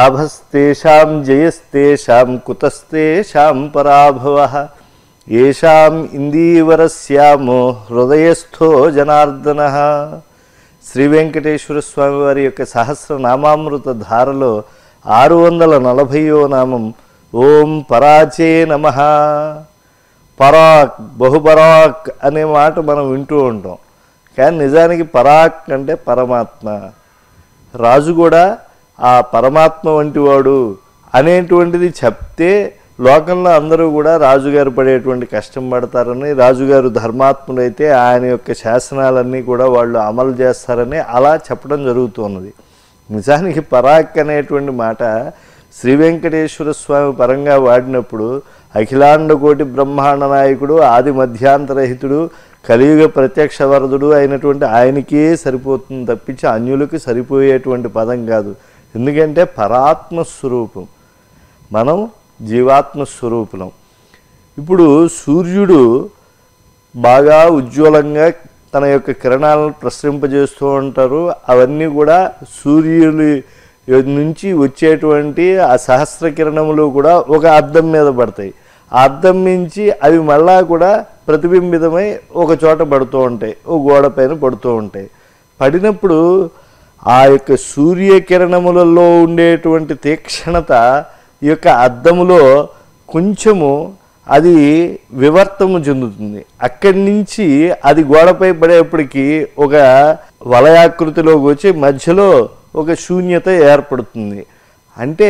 లాభస్తేషాం జయస్తేషాం కుతస్తేషాం పరాభవ ఏషాం ఇందీవరస్యామో హృదయస్థో జనార్దన శ్రీ వెంకటేశ్వర స్వామి వారి యొక్క సహస్రనామామృత ధారలో ఆరు వందల నలభైయో నామం ఓం పరాచే నమ పరాక్ బహుపరాక్ అనే మాట మనం వింటూ ఉంటాం కానీ నిజానికి పరాక్ అంటే పరమాత్మ రాజు కూడా ఆ పరమాత్మ వంటి వాడు అనేటువంటిది చెప్తే లోకంలో అందరూ కూడా రాజుగారు పడేటువంటి కష్టం పడతారని రాజుగారు ధర్మాత్ముడైతే ఆయన యొక్క శాసనాలన్నీ కూడా వాళ్ళు అమలు చేస్తారని అలా చెప్పడం జరుగుతున్నది నిజానికి పరాక్ అనేటువంటి మాట శ్రీ వెంకటేశ్వర స్వామి పరంగా వాడినప్పుడు అఖిలాండ కోటి బ్రహ్మాండ నాయకుడు ఆది మధ్యాంతరహితుడు కలియుగ ప్రత్యక్ష వరదుడు అయినటువంటి ఆయనకే సరిపోతుంది తప్పించి అన్యులకు సరిపోయేటువంటి పదం కాదు ఎందుకంటే పరాత్మ స్వరూపం మనం జీవాత్మ స్వరూపులం ఇప్పుడు సూర్యుడు బాగా ఉజ్వలంగా తన యొక్క కిరణాలను ప్రసరింపజేస్తూ ఉంటారు అవన్నీ కూడా సూర్యుని నుంచి వచ్చేటువంటి ఆ సహస్ర కిరణములు కూడా ఒక అద్దం మీద పడతాయి ఆ అద్దం నుంచి అవి మళ్ళా కూడా ప్రతిబింబితమై ఒక చోట పడుతూ ఉంటాయి ఒక గోడ పైన పడుతూ ఉంటాయి పడినప్పుడు ఆ యొక్క సూర్యకిరణములలో ఉండేటువంటి తీక్షణత ఈ యొక్క అద్దములో కొంచెము అది వివర్తము చెందుతుంది అక్కడి నుంచి అది గోడపై పడేప్పటికీ ఒక వలయాకృతిలోకి వచ్చి మధ్యలో ఒక శూన్యత ఏర్పడుతుంది అంటే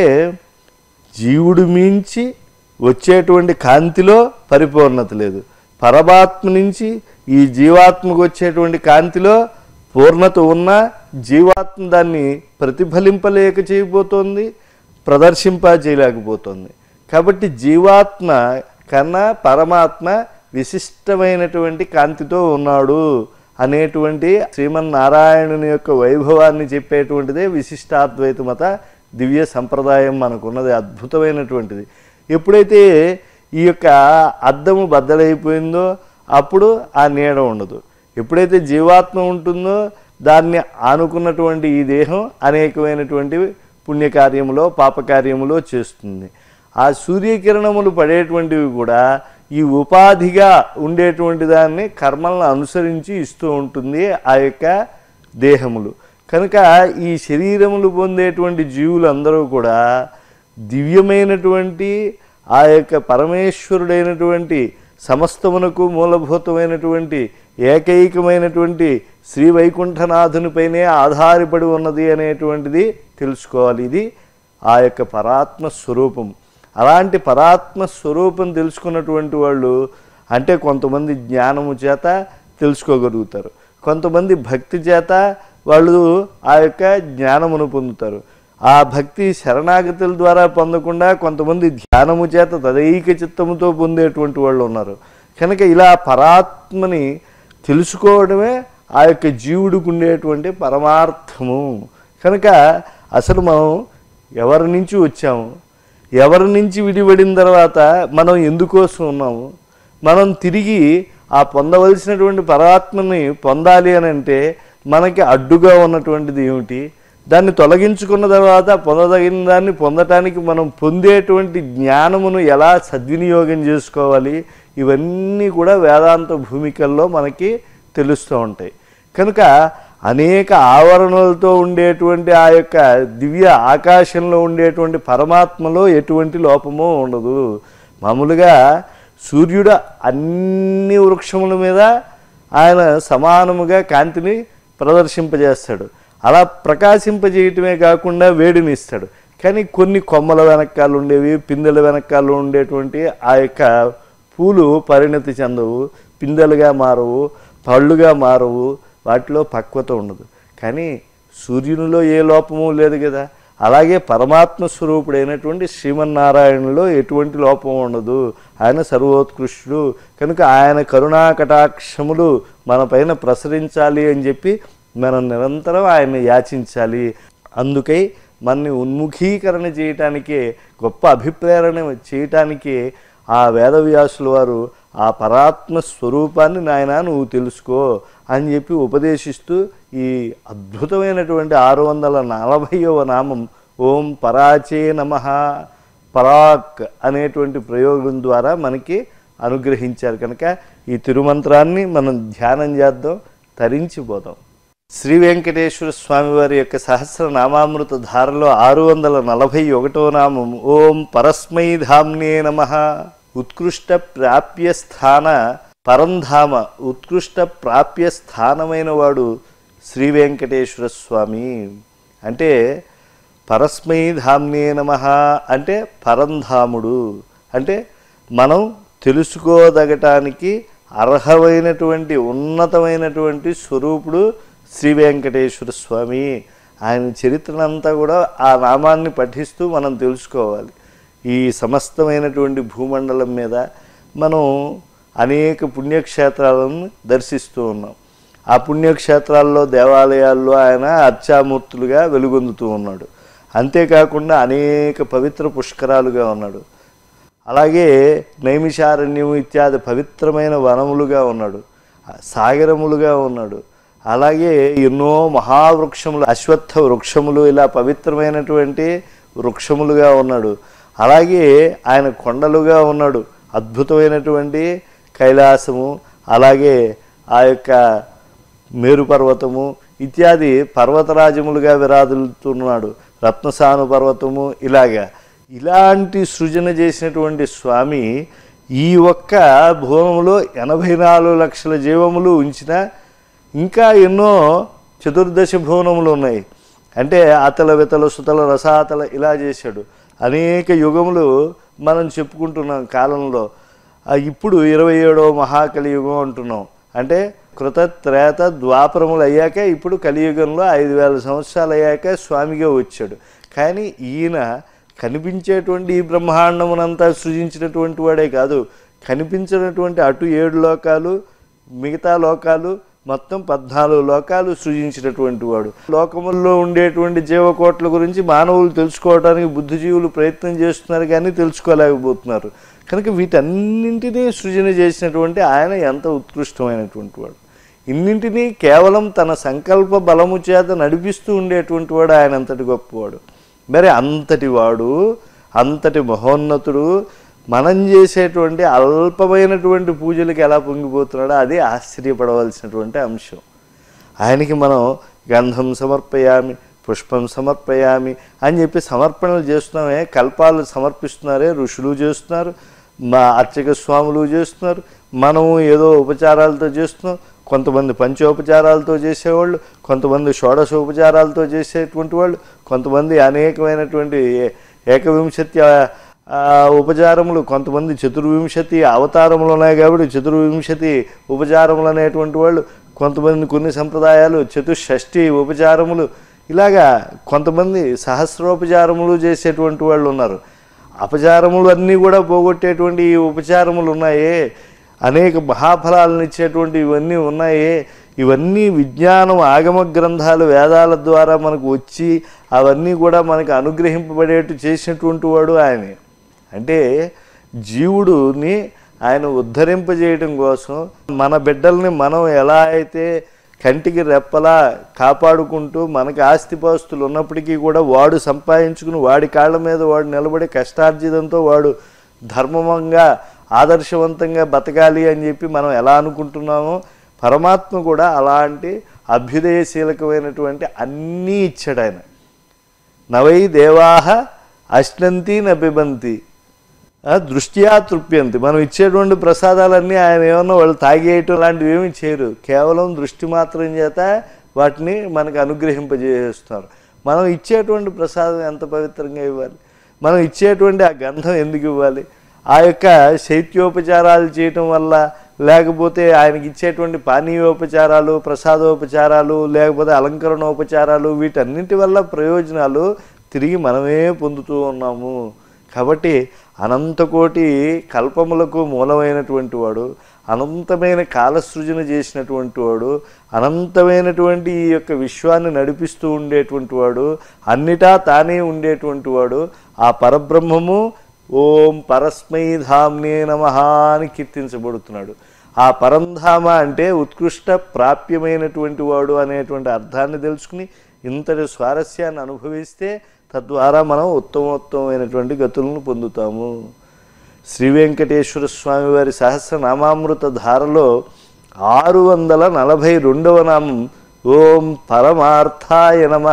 జీవుడు మించి వచ్చేటువంటి కాంతిలో పరిపూర్ణత లేదు పరమాత్మ నుంచి ఈ జీవాత్మకు వచ్చేటువంటి కాంతిలో పూర్ణత ఉన్న జీవాత్మ దాన్ని ప్రతిఫలింపలేక చేయబోతోంది ప్రదర్శింప చేయలేకపోతుంది కాబట్టి జీవాత్మ కన్నా పరమాత్మ విశిష్టమైనటువంటి కాంతితో ఉన్నాడు అనేటువంటి శ్రీమన్నారాయణుని యొక్క వైభవాన్ని చెప్పేటువంటిదే విశిష్టాద్వైత మత దివ్య సంప్రదాయం మనకున్నది అద్భుతమైనటువంటిది ఎప్పుడైతే ఈ యొక్క అద్దము బద్దలైపోయిందో అప్పుడు ఆ నీడ ఉండదు ఎప్పుడైతే జీవాత్మ ఉంటుందో దాన్ని ఆనుకున్నటువంటి ఈ దేహం అనేకమైనటువంటి పుణ్యకార్యములో పాపకార్యములో చేస్తుంది ఆ సూర్యకిరణములు పడేటువంటివి కూడా ఈ ఉపాధిగా ఉండేటువంటి దాన్ని కర్మలను అనుసరించి ఇస్తూ ఉంటుంది ఆ యొక్క దేహములు కనుక ఈ శరీరములు పొందేటువంటి జీవులందరూ కూడా దివ్యమైనటువంటి ఆ యొక్క పరమేశ్వరుడైనటువంటి సమస్తమునకు మూలభూతమైనటువంటి ఏకైకమైనటువంటి శ్రీ వైకుంఠనాథునిపైనే ఆధారపడి ఉన్నది అనేటువంటిది తెలుసుకోవాలి ఇది ఆ యొక్క పరాత్మ స్వరూపం అలాంటి పరాత్మ స్వరూపం తెలుసుకున్నటువంటి వాళ్ళు అంటే కొంతమంది జ్ఞానము చేత తెలుసుకోగలుగుతారు కొంతమంది భక్తి చేత వాళ్ళు ఆ యొక్క జ్ఞానమును పొందుతారు ఆ భక్తి శరణాగతుల ద్వారా పొందకుండా కొంతమంది ధ్యానము చేత తదైక చిత్తముతో పొందేటువంటి వాళ్ళు ఉన్నారు కనుక ఇలా పరాత్మని తెలుసుకోవడమే ఆ యొక్క జీవుడికి ఉండేటువంటి పరమార్థము కనుక అసలు మనం ఎవరి నుంచి వచ్చాము ఎవరి నుంచి విడిపడిన తర్వాత మనం ఎందుకోసం ఉన్నాము మనం తిరిగి ఆ పొందవలసినటువంటి పరమాత్మని పొందాలి అని అంటే మనకి అడ్డుగా ఉన్నటువంటిది ఏమిటి దాన్ని తొలగించుకున్న తర్వాత పొందదగిన దాన్ని పొందటానికి మనం పొందేటువంటి జ్ఞానమును ఎలా సద్వినియోగం చేసుకోవాలి ఇవన్నీ కూడా వేదాంత భూమికల్లో మనకి తెలుస్తూ ఉంటాయి కనుక అనేక ఆవరణలతో ఉండేటువంటి ఆ యొక్క దివ్య ఆకాశంలో ఉండేటువంటి పరమాత్మలో ఎటువంటి లోపము ఉండదు మామూలుగా సూర్యుడు అన్ని వృక్షముల మీద ఆయన సమానముగా కాంతిని ప్రదర్శింపజేస్తాడు అలా ప్రకాశింపజేయటమే కాకుండా వేడిని ఇస్తాడు కానీ కొన్ని కొమ్మల వెనకాల ఉండేవి పిందెల వెనకాల ఉండేటువంటి ఆ యొక్క పూలు పరిణతి చెందవు పిందెలుగా మారవు పళ్ళుగా మారవు వాటిలో పక్వత ఉండదు కానీ సూర్యునిలో ఏ లోపము లేదు కదా అలాగే పరమాత్మ స్వరూపుడైనటువంటి శ్రీమన్నారాయణులో ఎటువంటి లోపం ఉండదు ఆయన సర్వోత్కృష్టుడు కనుక ఆయన కరుణా కటాక్షములు మన పైన ప్రసరించాలి అని చెప్పి మనం నిరంతరం ఆయన్ని యాచించాలి అందుకై మనని ఉన్ముఖీకరణ చేయటానికే గొప్ప అభిప్రేరణ చేయటానికే ఆ వేదవ్యాసుల వారు ఆ పరాత్మ స్వరూపాన్ని నాయన నువ్వు తెలుసుకో అని చెప్పి ఉపదేశిస్తూ ఈ అద్భుతమైనటువంటి ఆరు వందల నలభైవ నామం ఓం పరాచే నమ పరాక్ అనేటువంటి ప్రయోగం ద్వారా మనకి అనుగ్రహించారు కనుక ఈ తిరుమంత్రాన్ని మనం ధ్యానం చేద్దాం తరించిపోదాం శ్రీ వెంకటేశ్వర స్వామి వారి యొక్క సహస్రనామామృత ధారలో ఆరు వందల నలభై ఒకటో నామం ఓం పరస్మై ధామ్నే నమ ఉత్కృష్ట ప్రాప్య స్థాన పరంధామ ఉత్కృష్ట ప్రాప్య స్థానమైన వాడు శ్రీ వెంకటేశ్వర స్వామి అంటే పరస్మై ధామ్నే నమ అంటే పరంధాముడు అంటే మనం తెలుసుకోదగటానికి అర్హమైనటువంటి ఉన్నతమైనటువంటి స్వరూపుడు శ్రీ వెంకటేశ్వర స్వామి ఆయన చరిత్రనంతా కూడా ఆ నామాన్ని పఠిస్తూ మనం తెలుసుకోవాలి ఈ సమస్తమైనటువంటి భూమండలం మీద మనం అనేక పుణ్యక్షేత్రాలను దర్శిస్తూ ఉన్నాం ఆ పుణ్యక్షేత్రాల్లో దేవాలయాల్లో ఆయన అర్చామూర్తులుగా వెలుగొందుతూ ఉన్నాడు అంతేకాకుండా అనేక పవిత్ర పుష్కరాలుగా ఉన్నాడు అలాగే నైమిషారణ్యం ఇత్యాది పవిత్రమైన వనములుగా ఉన్నాడు సాగరములుగా ఉన్నాడు అలాగే ఎన్నో మహావృక్షములు అశ్వత్థ వృక్షములు ఇలా పవిత్రమైనటువంటి వృక్షములుగా ఉన్నాడు అలాగే ఆయన కొండలుగా ఉన్నాడు అద్భుతమైనటువంటి కైలాసము అలాగే ఆ యొక్క మేరు పర్వతము ఇత్యాది పర్వతరాజములుగా విరాదులుతున్నాడు రత్నసాను పర్వతము ఇలాగా ఇలాంటి సృజన చేసినటువంటి స్వామి ఈ ఒక్క భూమంలో ఎనభై నాలుగు లక్షల జీవములు ఉంచిన ఇంకా ఎన్నో చతుర్దశ భువనములు ఉన్నాయి అంటే అతల వితల సుతల రసాతల ఇలా చేశాడు అనేక యుగములు మనం చెప్పుకుంటున్నాం కాలంలో ఆ ఇప్పుడు ఇరవై ఏడవ మహాకలి యుగం అంటున్నాం అంటే కృత త్రేత ద్వాపరములు అయ్యాక ఇప్పుడు కలియుగంలో ఐదు వేల సంవత్సరాలు అయ్యాక స్వామిగా వచ్చాడు కానీ ఈయన కనిపించేటువంటి ఈ బ్రహ్మాండమునంతా సృజించినటువంటి వాడే కాదు కనిపించినటువంటి అటు ఏడు లోకాలు మిగతా లోకాలు మొత్తం పద్నాలుగు లోకాలు సృజించినటువంటి వాడు లోకముల్లో ఉండేటువంటి జీవకోట్ల గురించి మానవులు తెలుసుకోవడానికి బుద్ధిజీవులు ప్రయత్నం చేస్తున్నారు కానీ తెలుసుకోలేకపోతున్నారు కనుక వీటన్నింటినీ సృజన చేసినటువంటి ఆయన ఎంత ఉత్కృష్టమైనటువంటి వాడు ఇన్నింటినీ కేవలం తన సంకల్ప బలము చేత నడిపిస్తూ ఉండేటువంటి వాడు ఆయన అంతటి గొప్పవాడు మరి అంతటి వాడు అంతటి మహోన్నతుడు మనం చేసేటువంటి అల్పమైనటువంటి పూజలకు ఎలా పొంగిపోతున్నాడో అది ఆశ్చర్యపడవలసినటువంటి అంశం ఆయనకి మనం గంధం సమర్పయామి పుష్పం సమర్పయామి అని చెప్పి సమర్పణలు చేస్తున్నామే కల్పాలు సమర్పిస్తున్నారే ఋషులు చేస్తున్నారు మా అర్చక స్వాములు చేస్తున్నారు మనము ఏదో ఉపచారాలతో చేస్తున్నాం కొంతమంది పంచోపచారాలతో చేసేవాళ్ళు కొంతమంది షోడశోపచారాలతో చేసేటువంటి వాళ్ళు కొంతమంది అనేకమైనటువంటి ఏ- ఏకవింశతి ఆ, ఆ, ఉపచారములు కొంతమంది చతుర్వింశతి అవతారములు ఉన్నాయి కాబట్టి చతుర్వింశతి ఉపచారములు అనేటువంటి వాళ్ళు కొంతమంది కొన్ని సంప్రదాయాలు చతుషష్ఠి ఉపచారములు ఇలాగా కొంతమంది సహస్రోపచారములు చేసేటువంటి వాళ్ళు ఉన్నారు అపచారములు అన్నీ కూడా పోగొట్టేటువంటి ఈ ఉపచారములు ఉన్నాయే అనేక మహాఫలాలను ఇచ్చేటువంటి ఇవన్నీ ఉన్నాయే ఇవన్నీ విజ్ఞానం ఆగమ గ్రంథాలు వేదాల ద్వారా మనకు వచ్చి అవన్నీ కూడా మనకు అనుగ్రహింపబడేట్టు చేసినటువంటి వాడు ఆయనే అంటే జీవుడుని ఆయన ఉద్ధరింపజేయడం కోసం మన బిడ్డల్ని మనం ఎలా అయితే కంటికి రెప్పలా కాపాడుకుంటూ మనకి ఆస్తిపాస్తులు ఉన్నప్పటికీ కూడా వాడు సంపాదించుకుని వాడి కాళ్ళ మీద వాడు నిలబడి కష్టార్జితంతో వాడు ధర్మంగా ఆదర్శవంతంగా బతకాలి అని చెప్పి మనం ఎలా అనుకుంటున్నామో పరమాత్మ కూడా అలాంటి అభ్యుదయశీలకమైనటువంటి అన్నీ ఇచ్చాడు ఆయన నవై దేవాహ అశ్నంతి నపిబంతి ఆ, దృష్ట్యా తృప్యంతి మనం ఇచ్చేటువంటి ప్రసాదాలన్నీ ఆయన ఏమన్నా వాళ్ళు తాగేయటం లాంటివి ఏమీ చేయరు కేవలం దృష్టి మాత్రం చేత వాటిని మనకు అనుగ్రహింపజేస్తున్నారు మనం ఇచ్చేటువంటి ప్రసాదం ఎంత పవిత్రంగా ఇవ్వాలి మనం ఇచ్చేటువంటి ఆ గంధం ఎందుకు ఇవ్వాలి ఆ యొక్క శైత్యోపచారాలు చేయటం వల్ల లేకపోతే ఆయనకి ఇచ్చేటువంటి పానీయోపచారాలు ప్రసాదోపచారాలు లేకపోతే అలంకరణోపచారాలు వీటన్నింటి వల్ల ప్రయోజనాలు తిరిగి మనమే పొందుతూ ఉన్నాము కాబట్టి అనంతకోటి కల్పములకు మూలమైనటువంటి వాడు అనంతమైన కాలసృజన చేసినటువంటి వాడు అనంతమైనటువంటి ఈ యొక్క విశ్వాన్ని నడిపిస్తూ ఉండేటువంటి వాడు అన్నిటా తానే ఉండేటువంటి వాడు ఆ పరబ్రహ్మము ఓం పరస్మై ధామ్నే నమ అని కీర్తించబడుతున్నాడు ఆ పరంధామ అంటే ఉత్కృష్ట ప్రాప్యమైనటువంటి వాడు అనేటువంటి అర్థాన్ని తెలుసుకుని ఇంతటి స్వారస్యాన్ని అనుభవిస్తే తద్వారా మనం ఉత్తమోత్తమైనటువంటి గతులను పొందుతాము శ్రీ వెంకటేశ్వర స్వామి వారి సహస్రనామామృత ధారలో ఆరు వందల నలభై రెండవ నామం ఓం పరమార్థాయ నమ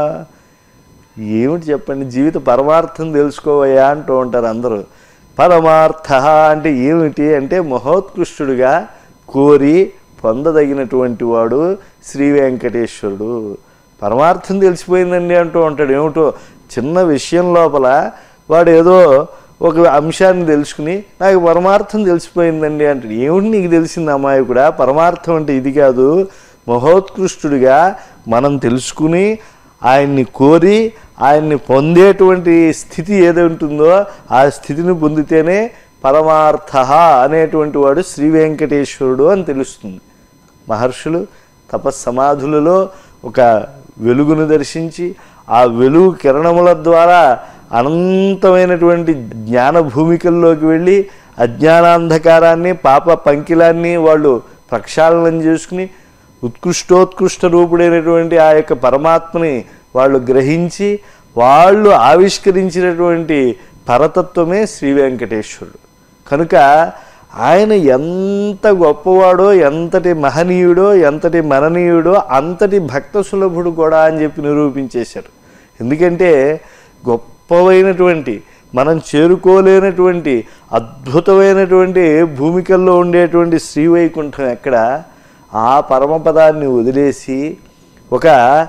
ఏమిటి చెప్పండి జీవిత పరమార్థం తెలుసుకోవయ్యా అంటూ ఉంటారు అందరూ పరమార్థ అంటే ఏమిటి అంటే మహోత్కృష్టుడిగా కోరి పొందదగినటువంటి వాడు శ్రీ వెంకటేశ్వరుడు పరమార్థం తెలిసిపోయిందండి అంటూ ఉంటాడు ఏమిటో చిన్న విషయం లోపల వాడు ఏదో ఒక అంశాన్ని తెలుసుకుని నాకు పరమార్థం తెలిసిపోయిందండి అంటాడు ఏమిటి నీకు తెలిసింది అమాయకుడా పరమార్థం అంటే ఇది కాదు మహోత్కృష్టుడిగా మనం తెలుసుకుని ఆయన్ని కోరి ఆయన్ని పొందేటువంటి స్థితి ఏది ఉంటుందో ఆ స్థితిని పొందితేనే పరమార్థ అనేటువంటి వాడు శ్రీ వెంకటేశ్వరుడు అని తెలుస్తుంది మహర్షులు తపస్సమాధులలో ఒక వెలుగును దర్శించి ఆ వెలుగు కిరణముల ద్వారా అనంతమైనటువంటి జ్ఞాన భూమికల్లోకి వెళ్ళి అజ్ఞానాంధకారాన్ని పాప పంకిలాన్ని వాళ్ళు ప్రక్షాళనం చేసుకుని ఉత్కృష్టోత్కృష్ట రూపుడైనటువంటి ఆ యొక్క పరమాత్మని వాళ్ళు గ్రహించి వాళ్ళు ఆవిష్కరించినటువంటి పరతత్వమే శ్రీ వెంకటేశ్వరుడు కనుక ఆయన ఎంత గొప్పవాడో ఎంతటి మహనీయుడో ఎంతటి మననీయుడో అంతటి భక్త సులభుడు కూడా అని చెప్పి నిరూపించేశారు ఎందుకంటే గొప్పవైనటువంటి మనం చేరుకోలేనటువంటి అద్భుతమైనటువంటి భూమికల్లో ఉండేటువంటి శ్రీవైకుంఠం ఎక్కడ ఆ పరమపదాన్ని వదిలేసి ఒక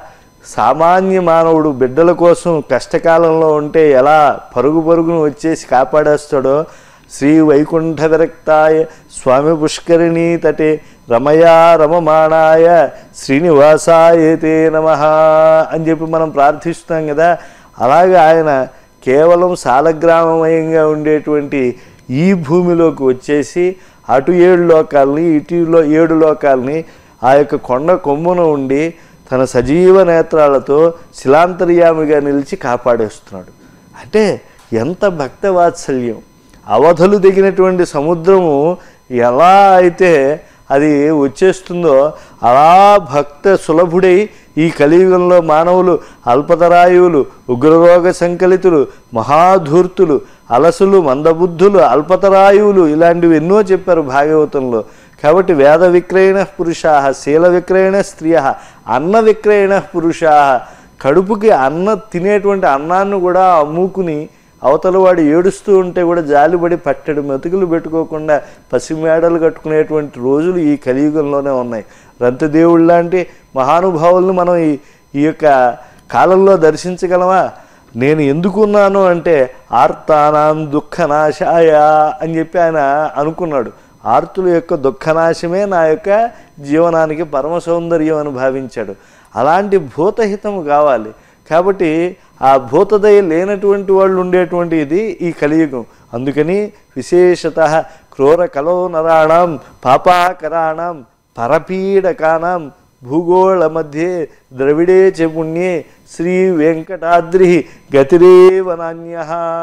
సామాన్య మానవుడు బిడ్డల కోసం కష్టకాలంలో ఉంటే ఎలా పరుగు పరుగును వచ్చేసి కాపాడేస్తాడో శ్రీ వైకుంఠ విరక్తాయ స్వామి పుష్కరిణీ తటే రమయా రమమాణాయ శ్రీనివాసాయతే నమ అని చెప్పి మనం ప్రార్థిస్తాం కదా అలాగే ఆయన కేవలం సాలగ్రామమయంగా ఉండేటువంటి ఈ భూమిలోకి వచ్చేసి అటు ఏడు లోకాలని ఇటులో ఏడు లోకాలని ఆ యొక్క కొండ కొమ్మున ఉండి తన సజీవ నేత్రాలతో శిలాంతర్యామిగా నిలిచి కాపాడేస్తున్నాడు అంటే ఎంత భక్త వాత్సల్యం అవధులు దిగినటువంటి సముద్రము ఎలా అయితే అది వచ్చేస్తుందో అలా భక్త సులభుడై ఈ కలియుగంలో మానవులు అల్పతరాయువులు ఉగ్రరోగ సంకలితులు మహాధూర్తులు అలసులు మందబుద్ధులు అల్పతరాయువులు ఇలాంటివి ఎన్నో చెప్పారు భాగవతంలో కాబట్టి వేద విక్రయణ పురుషా శీల విక్రయణ స్త్రియ అన్న విక్రయణ పురుషా కడుపుకి అన్న తినేటువంటి అన్నాన్ని కూడా అమ్ముకుని అవతల వాడు ఏడుస్తూ ఉంటే కూడా జాలిపడి పట్టెడు మెతుకులు పెట్టుకోకుండా పసిమేడలు కట్టుకునేటువంటి రోజులు ఈ కలియుగంలోనే ఉన్నాయి రంతదేవుడు లాంటి మహానుభావులను మనం ఈ ఈ యొక్క కాలంలో దర్శించగలమా నేను ఎందుకున్నాను అంటే ఆర్తానాం దుఃఖనాశాయ అని చెప్పి ఆయన అనుకున్నాడు ఆర్తుల యొక్క దుఃఖనాశమే నా యొక్క జీవనానికి పరమ సౌందర్యం అని భావించాడు అలాంటి భూతహితము కావాలి కాబట్టి ఆ భూతదయ లేనటువంటి వాళ్ళు ఉండేటువంటి ఇది ఈ కలియుగం అందుకని విశేషత క్రూర కలో నరాణం పాపాకరాణం పరపీడకానాం భూగోళ మధ్యే ద్రవిడే చ పుణ్యే శ్రీ వెంకటాద్రి గతిరేవ నాణ్య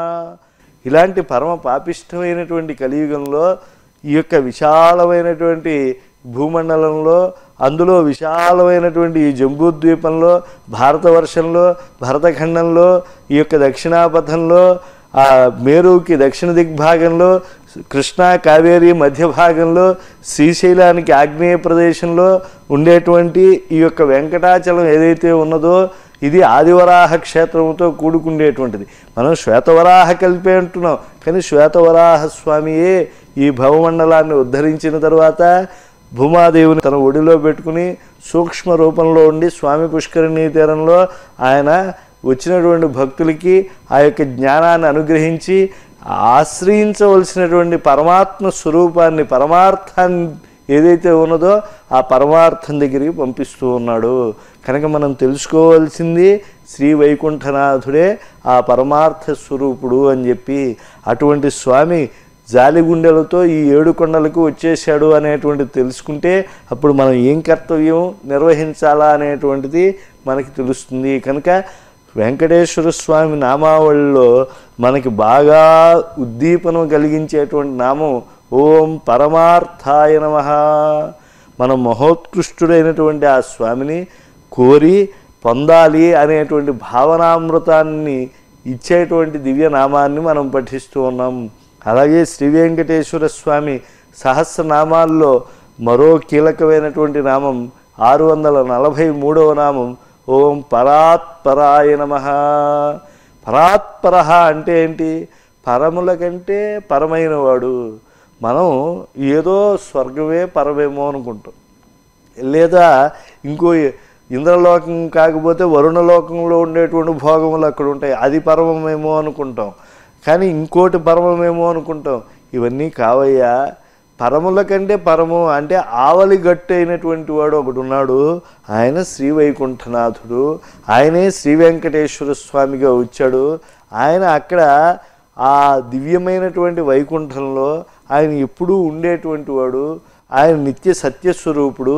ఇలాంటి పరమ పాపిష్టమైనటువంటి కలియుగంలో ఈ యొక్క విశాలమైనటువంటి భూమండలంలో అందులో విశాలమైనటువంటి ఈ జంబూద్వీపంలో భారతవర్షంలో భరతఖండంలో ఈ యొక్క దక్షిణాపథంలో ఆ మేరుకి దక్షిణ దిగ్భాగంలో కృష్ణా కావేరి మధ్య భాగంలో శ్రీశైలానికి ఆగ్నేయ ప్రదేశంలో ఉండేటువంటి ఈ యొక్క వెంకటాచలం ఏదైతే ఉన్నదో ఇది ఆదివరాహ క్షేత్రంతో కూడుకుండేటువంటిది మనం శ్వేతవరాహ కలిపే అంటున్నాం కానీ శ్వేతవరాహ స్వామియే ఈ భవమండలాన్ని ఉద్ధరించిన తర్వాత భూమాదేవిని తన ఒడిలో పెట్టుకుని సూక్ష్మ రూపంలో ఉండి స్వామి పుష్కరిణీ తీరంలో ఆయన వచ్చినటువంటి భక్తులకి ఆ యొక్క జ్ఞానాన్ని అనుగ్రహించి ఆశ్రయించవలసినటువంటి పరమాత్మ స్వరూపాన్ని పరమార్థాన్ని ఏదైతే ఉన్నదో ఆ పరమార్థం దగ్గరికి పంపిస్తూ ఉన్నాడు కనుక మనం తెలుసుకోవాల్సింది శ్రీ వైకుంఠనాథుడే ఆ పరమార్థ స్వరూపుడు అని చెప్పి అటువంటి స్వామి జాలిగుండెలతో ఈ ఏడు కొండలకు వచ్చేసాడు అనేటువంటిది తెలుసుకుంటే అప్పుడు మనం ఏం కర్తవ్యం నిర్వహించాలా అనేటువంటిది మనకి తెలుస్తుంది కనుక వెంకటేశ్వర స్వామి నామావళిలో మనకి బాగా ఉద్దీపనం కలిగించేటువంటి నామం ఓం పరమార్థాయ నమ మనం మహోత్కృష్టుడైనటువంటి ఆ స్వామిని కోరి పొందాలి అనేటువంటి భావనామృతాన్ని ఇచ్చేటువంటి దివ్యనామాన్ని మనం పఠిస్తూ ఉన్నాం అలాగే శ్రీ వెంకటేశ్వర స్వామి సహస్రనామాల్లో మరో కీలకమైనటువంటి నామం ఆరు వందల నలభై మూడవ నామం ఓం పరాత్పరాయ నమ పరాత్పర అంటే ఏంటి పరముల కంటే పరమైన వాడు మనం ఏదో స్వర్గమే పరమేమో అనుకుంటాం లేదా ఇంకో ఇంద్రలోకం కాకపోతే వరుణలోకంలో ఉండేటువంటి భోగములు అక్కడ ఉంటాయి అది పరమమేమో అనుకుంటాం కానీ ఇంకోటి పరమమేమో అనుకుంటాం ఇవన్నీ కావయ్యా పరముల కంటే పరము అంటే ఆవలి గట్టు అయినటువంటి వాడు ఒకడు ఉన్నాడు ఆయన శ్రీ వైకుంఠనాథుడు ఆయనే శ్రీ వెంకటేశ్వర స్వామిగా వచ్చాడు ఆయన అక్కడ ఆ దివ్యమైనటువంటి వైకుంఠంలో ఆయన ఎప్పుడూ ఉండేటువంటి వాడు ఆయన నిత్య సత్యస్వరూపుడు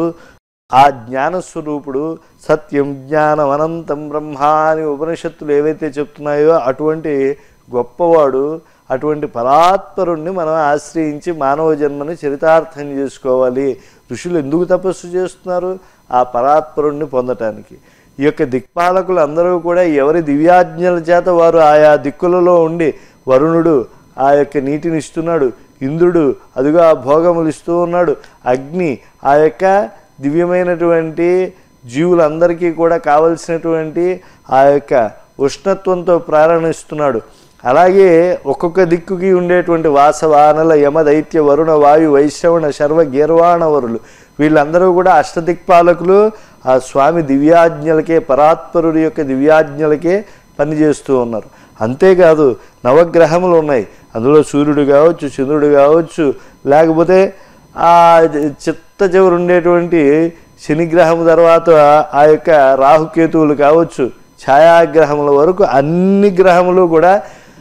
ఆ జ్ఞానస్వరూపుడు సత్యం జ్ఞానం అనంతం బ్రహ్మ అని ఉపనిషత్తులు ఏవైతే చెప్తున్నాయో అటువంటి గొప్పవాడు అటువంటి పరాత్పరుణ్ణి మనం ఆశ్రయించి మానవ జన్మని చరితార్థం చేసుకోవాలి ఋషులు ఎందుకు తపస్సు చేస్తున్నారు ఆ పరాత్పరుణ్ణి పొందటానికి ఈ యొక్క దిక్పాలకులు అందరూ కూడా ఎవరి దివ్యాజ్ఞల చేత వారు ఆయా దిక్కులలో ఉండి వరుణుడు ఆ యొక్క నీటిని ఇస్తున్నాడు ఇంద్రుడు అదిగో ఆ భోగములు ఇస్తూ ఉన్నాడు అగ్ని ఆ యొక్క దివ్యమైనటువంటి జీవులందరికీ కూడా కావలసినటువంటి ఆ యొక్క ఉష్ణత్వంతో ప్రారంభిస్తున్నాడు అలాగే ఒక్కొక్క దిక్కుకి ఉండేటువంటి వాసవానల యమ దైత్య వరుణ వాయు వైశ్రవణ శర్వ గీర్వాణవరులు వీళ్ళందరూ కూడా అష్టదిక్పాలకులు ఆ స్వామి దివ్యాజ్ఞలకే పరాత్పరుడి యొక్క దివ్యాజ్ఞలకే పనిచేస్తూ ఉన్నారు అంతేకాదు నవగ్రహములు ఉన్నాయి అందులో సూర్యుడు కావచ్చు చంద్రుడు కావచ్చు లేకపోతే ఆ చిత్త చివరు ఉండేటువంటి శనిగ్రహం తర్వాత ఆ యొక్క రాహుకేతువులు కావచ్చు ఛాయాగ్రహముల వరకు అన్ని గ్రహములు కూడా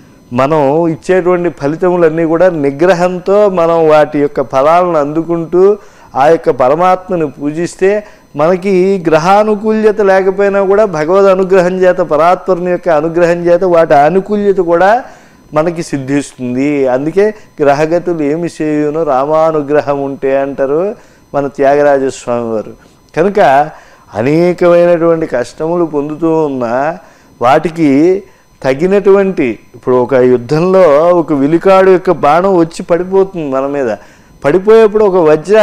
మనం ఇచ్చేటువంటి ఫలితములన్నీ కూడా నిగ్రహంతో మనం వాటి యొక్క ఫలాలను అందుకుంటూ ఆ యొక్క పరమాత్మను పూజిస్తే మనకి గ్రహానుకూల్యత లేకపోయినా కూడా భగవద్ అనుగ్రహం చేత పరాత్పరుని యొక్క అనుగ్రహం చేత వాటి ఆనుకూల్యత కూడా మనకి సిద్ధిస్తుంది అందుకే గ్రహగతులు ఏమి చేయును రామానుగ్రహం ఉంటే అంటారు మన త్యాగరాజస్వామి వారు కనుక అనేకమైనటువంటి కష్టములు పొందుతూ ఉన్న వాటికి తగినటువంటి ఇప్పుడు ఒక యుద్ధంలో ఒక విలికాడు యొక్క బాణం వచ్చి పడిపోతుంది మన మీద పడిపోయేప్పుడు ఒక వజ్ర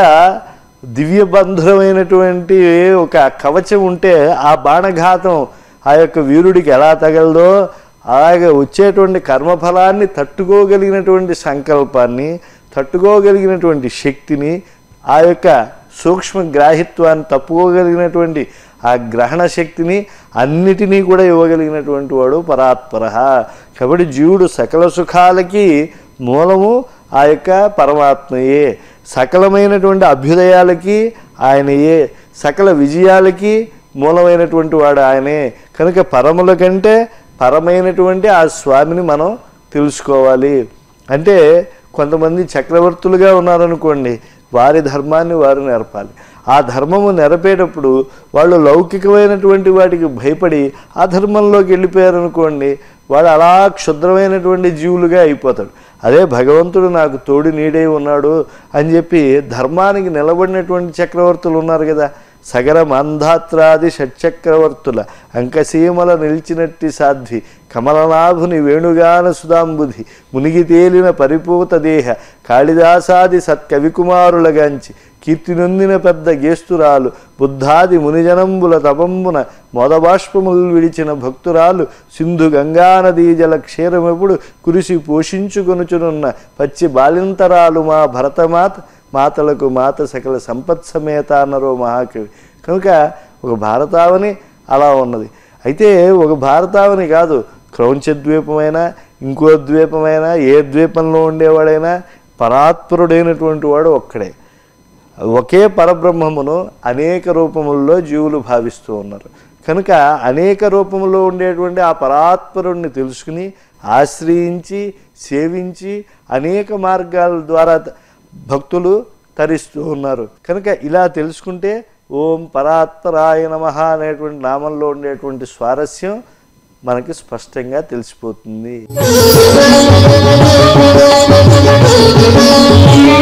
దివ్యబంధురమైనటువంటి ఒక కవచం ఉంటే ఆ బాణఘాతం ఆ యొక్క వీరుడికి ఎలా తగలదో అలాగే వచ్చేటువంటి కర్మఫలాన్ని తట్టుకోగలిగినటువంటి సంకల్పాన్ని తట్టుకోగలిగినటువంటి శక్తిని ఆ యొక్క సూక్ష్మ గ్రాహిత్వాన్ని తప్పుకోగలిగినటువంటి ఆ గ్రహణ శక్తిని అన్నిటినీ కూడా ఇవ్వగలిగినటువంటి వాడు పరాత్పర కాబట్టి జీవుడు సకల సుఖాలకి మూలము ఆ యొక్క పరమాత్మయే సకలమైనటువంటి అభ్యుదయాలకి ఆయనయే సకల విజయాలకి మూలమైనటువంటి వాడు ఆయనే కనుక పరముల కంటే పరమైనటువంటి ఆ స్వామిని మనం తెలుసుకోవాలి అంటే కొంతమంది చక్రవర్తులుగా ఉన్నారనుకోండి వారి ధర్మాన్ని వారు నెరపాలి ఆ ధర్మము నెరపేటప్పుడు వాళ్ళు లౌకికమైనటువంటి వాటికి భయపడి ఆ ధర్మంలోకి వెళ్ళిపోయారనుకోండి వాడు అలా క్షుద్రమైనటువంటి జీవులుగా అయిపోతాడు అదే భగవంతుడు నాకు తోడు నీడై ఉన్నాడు అని చెప్పి ధర్మానికి నిలబడినటువంటి చక్రవర్తులు ఉన్నారు కదా సగర మంధాత్రాది షట్చక్రవర్తుల అంకసీమల నిలిచినట్టి సాధ్వి కమలనాభుని వేణుగాన సుధాంబుధి మునిగి తేలిన పరిపూత దేహ కాళిదాసాది సత్కవికుమారులగాంచి కీర్తి నొందిన పెద్ద గేస్తురాలు బుద్ధాది మునిజనంబుల తపంబున మోదబాష్పములు విడిచిన భక్తురాలు సింధు గంగానదీ జల క్షీరమెప్పుడు కురిసి పోషించుకొనుచునున్న పచ్చి బాలింతరాలు మా భరతమాత మాతలకు మాత సకల సంపత్ సమేత అన్నరో మహాకవి కనుక ఒక భారతావని అలా ఉన్నది అయితే ఒక భారతావని కాదు క్రౌంచ ద్వీపమైనా ఇంకో ద్వీపమైనా ఏ ద్వీపంలో ఉండేవాడైనా పరాత్పరుడైనటువంటి వాడు ఒక్కడే ఒకే పరబ్రహ్మమును అనేక రూపముల్లో జీవులు భావిస్తూ ఉన్నారు కనుక అనేక రూపములో ఉండేటువంటి ఆ పరాత్పరుణ్ణి తెలుసుకుని ఆశ్రయించి సేవించి అనేక మార్గాల ద్వారా భక్తులు తరిస్తూ ఉన్నారు కనుక ఇలా తెలుసుకుంటే ఓం పరాత్పరాయ నమ అనేటువంటి నామంలో ఉండేటువంటి స్వారస్యం మనకి స్పష్టంగా తెలిసిపోతుంది Thank you.